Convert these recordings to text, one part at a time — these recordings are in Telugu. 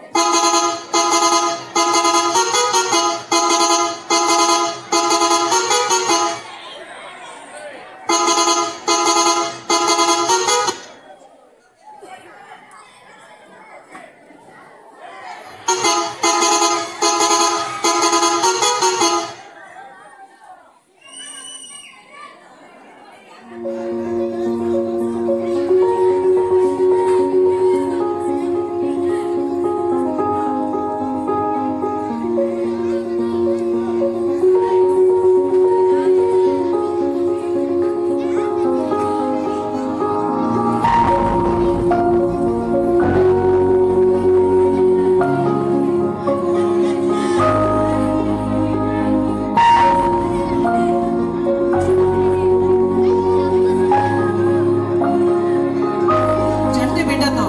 చంటి బిడ్డతో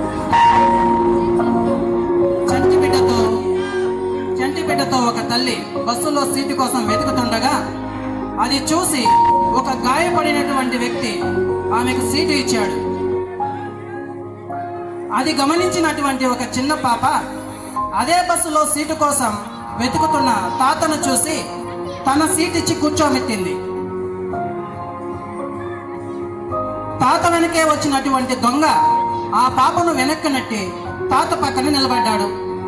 చంటి బిడ్డతో చంటి బిడ్డతో ఒక తల్లి బస్సులో సీటు కోసం వెతుకుతుండగా అది చూసి ఒక గాయపడినటువంటి వ్యక్తి ఆమెకు సీటు ఇచ్చాడు అది గమనించినటువంటి ఒక చిన్న పాప అదే బస్సులో సీటు కోసం వెతుకుతున్న తాతను చూసి తన సీట్ ఇచ్చి కూర్చోమెత్తింది తాత వెనకే వచ్చినటువంటి దొంగ ఆ పాపను వెనక్కి నెట్టి తాత పక్కన నిలబడ్డాడు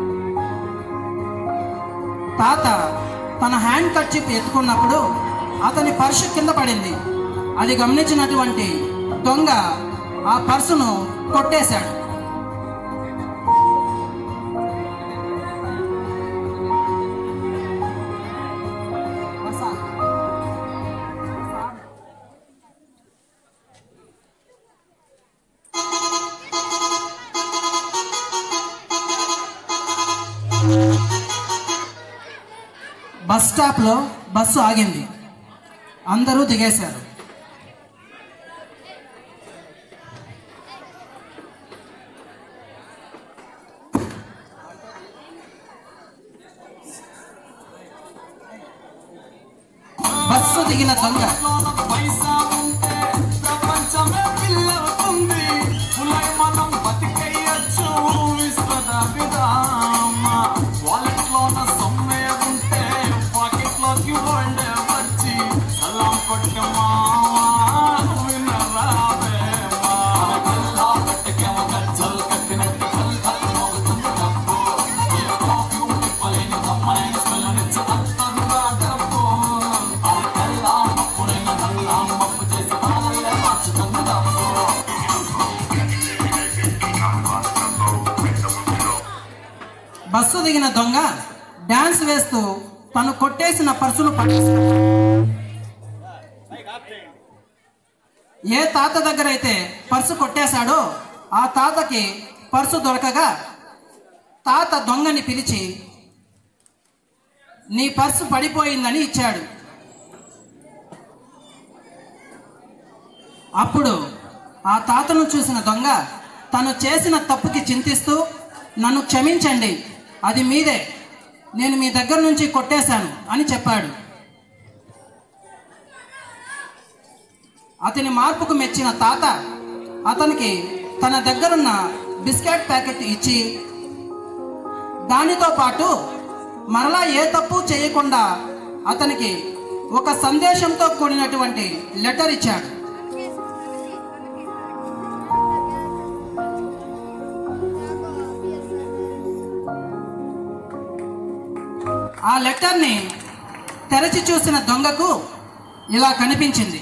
తాత తన హ్యాండ్ కర్చీప్ ఎత్తుకున్నప్పుడు అతని పర్సు కింద పడింది అది గమనించినటువంటి దొంగ ఆ పర్సును కొట్టేశాడు బస్ స్టాప్లో బస్సు ఆగింది అందరూ దిగేశారు బస్సు దిగిన దొంగ పైసా ఉంటే ప్రపంచమే పిల్లవుతుంది పులై మనం బతికేయచ్చు విశ్వద విరామ వాలెట్ లోన సొమ్మే ఉంటే పాకెట్ లోకి వరల్డ్ వచ్చి సలాం కొట్టే మావా వినరావేమా కల్లా పెట్టకేమో గజ్జల్ కట్టినట్టు కల్ కల్ మోగుతుంది డబ్బు ఏ కాఫీ తిప్పలేని కమ్మనైన స్మెల్ నిచ్చ అత్తరు డబ్బు కల్లా మప్పుడైన కల్లా మప్పు చేసి పాలల్లే మార్చుతుంది డబ్బు బస్సు దిగిన దొంగ డాన్స్ వేస్తూ తను కొట్టేసిన పర్సును పట్టేశాడు ఏ తాత దగ్గర అయితే పర్సు కొట్టేశాడో ఆ తాతకి పర్సు దొరకగా తాత దొంగని పిలిచి నీ పర్సు పడిపోయిందని ఇచ్చాడు అప్పుడు ఆ తాతను చూసిన దొంగ తను చేసిన తప్పుకి చింతిస్తూ నన్ను క్షమించండి అది మీదే నేను మీ దగ్గర నుంచి కొట్టేశాను అని చెప్పాడు అతని మార్పుకు మెచ్చిన తాత అతనికి తన దగ్గరున్న బిస్కెట్ ప్యాకెట్ ఇచ్చి దానితో పాటు మరలా ఏ తప్పు చేయకుండా అతనికి ఒక సందేశంతో కూడినటువంటి లెటర్ ఇచ్చాడు ఆ లెటర్ని తెరచి చూసిన దొంగకు ఇలా కనిపించింది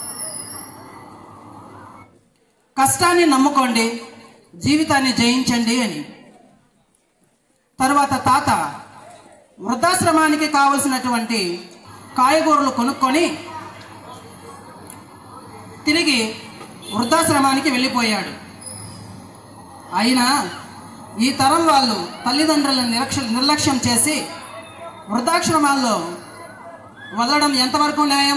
కష్టాన్ని నమ్ముకోండి జీవితాన్ని జయించండి అని తరువాత తాత వృద్ధాశ్రమానికి కావలసినటువంటి కాయగూరలు కొనుక్కొని తిరిగి వృద్ధాశ్రమానికి వెళ్ళిపోయాడు అయినా ఈ తరం వాళ్ళు తల్లిదండ్రులను నిరక్ష నిర్లక్ష్యం చేసి వృద్ధాశ్రమాల్లో వదలడం ఎంతవరకు న్యాయం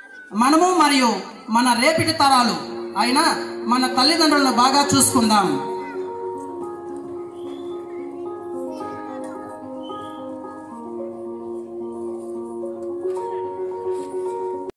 మనము మరియు మన రేపిటి తరాలు అయినా మన తల్లిదండ్రులను బాగా చూసుకుందాం